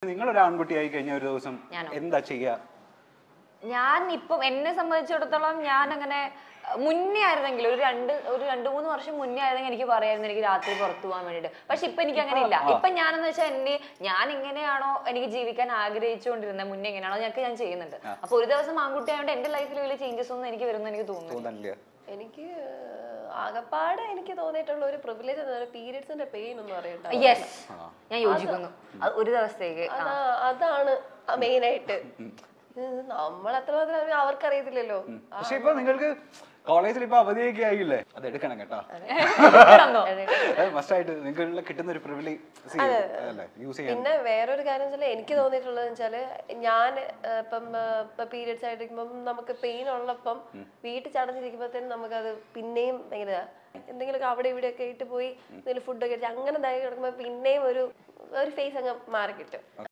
നിങ്ങളൊരു ആൺകുട്ടിയായി കഴിഞ്ഞ ഒരു ദിവസം ഞാനോ? എന്താ ചെയ്യാ ഞാൻ ഇപ്പം എന്നെ സംബന്ധിച്ചിടത്തോളം ഞാൻ അങ്ങനെ അഹ് മുന്നേ ആയിരുന്നെങ്കിൽ ഒരു രണ്ട് ഒരു രണ്ട് മൂന്ന് വർഷം മുന്നേ ആയിരുന്നെങ്കിൽ എനിക്ക് പറയായിരുന്നു എനിക്ക് രാത്രി പുറത്തു പോകാൻ വേണ്ടിയിട്ട് പക്ഷെ ഇപ്പൊ എനിക്ക് അങ്ങനെ ഇല്ല ഇപ്പൊ ഞാനെന്ന് വെച്ചാൽ എന്നെ ഞാൻ എങ്ങനെയാണോ എനിക്ക് ജീവിക്കാൻ ആഗ്രഹിച്ചുകൊണ്ടിരുന്നത് മുന്നേ എങ്ങനെയാണോ ഞങ്ങൾക്ക് ഞാൻ ചെയ്യുന്നുണ്ട് അപ്പൊ ഒരു ദിവസം ആൺകുട്ടി ആയതുകൊണ്ട് എന്റെ ലൈഫിൽ വലിയ ചേഞ്ചസ് ഒന്നും എനിക്ക് വരുമെന്ന് എനിക്ക് തോന്നുന്നു തോന്നണില്ല എനിക്ക് ആകപ്പാടെ എനിക്ക് തോന്നിയിട്ടുള്ള ഒരു പ്രിവിലേജ് പീരിയഡ്സിന്റെ പെയിൻ ഒന്നും അറിയണ്ട യെസ് ഞാൻ യോജിക്കുന്നു അത് ഒരു ദിവസത്തേക്ക് ആ. അതാ അതാണ് മെയിൻ ആയിട്ട് നമ്മൾ അത്രമാത്രം അവർക്കറിയത്തില്ലല്ലോ പക്ഷെ ഇപ്പൊ നിങ്ങൾക്ക് കോളേജിൽ ഇപ്പൊ അവധിയൊക്കെ ആയില്ലേ അത് എടുക്കണം കേട്ടോ തന്നോ? മസ്റ്റായിട്ട് നിങ്ങൾക്ക് കിട്ടുന്ന ഒരു പ്രിവിലേജ് അല്ലേ യൂസ് ചെയ്യാൻ പിന്നെ വേറൊരു കാര്യം വെച്ചാൽ എനിക്ക് തോന്നിയിട്ടുള്ളത് വെച്ചാല് ഞാൻ ഏഹ്, ഇപ്പം ഏഹ്, ഇപ്പൊ പീരിയഡ്സ് ആയിട്ടിരിക്കുമ്പം നമുക്ക് പെയിൻ ഉള്ളപ്പം വീട്ടിൽ ചടഞ്ഞിരിക്കുമ്പോഴത്തേനും നമുക്കത് പിന്നെയും ഭയങ്കര എന്തെങ്കിലുമൊക്കെ അവിടെ ഇവിടെ ഒക്കെ ഇട്ട് പോയി എന്തെങ്കിലും ഫുഡൊക്കെ അടിച്ച് അങ്ങനെ ഇതായി കിടക്കുമ്പോൾ പിന്നെയും ഒരു ഒരു ഫേസ് അങ്ങ് മാറി കിട്ടും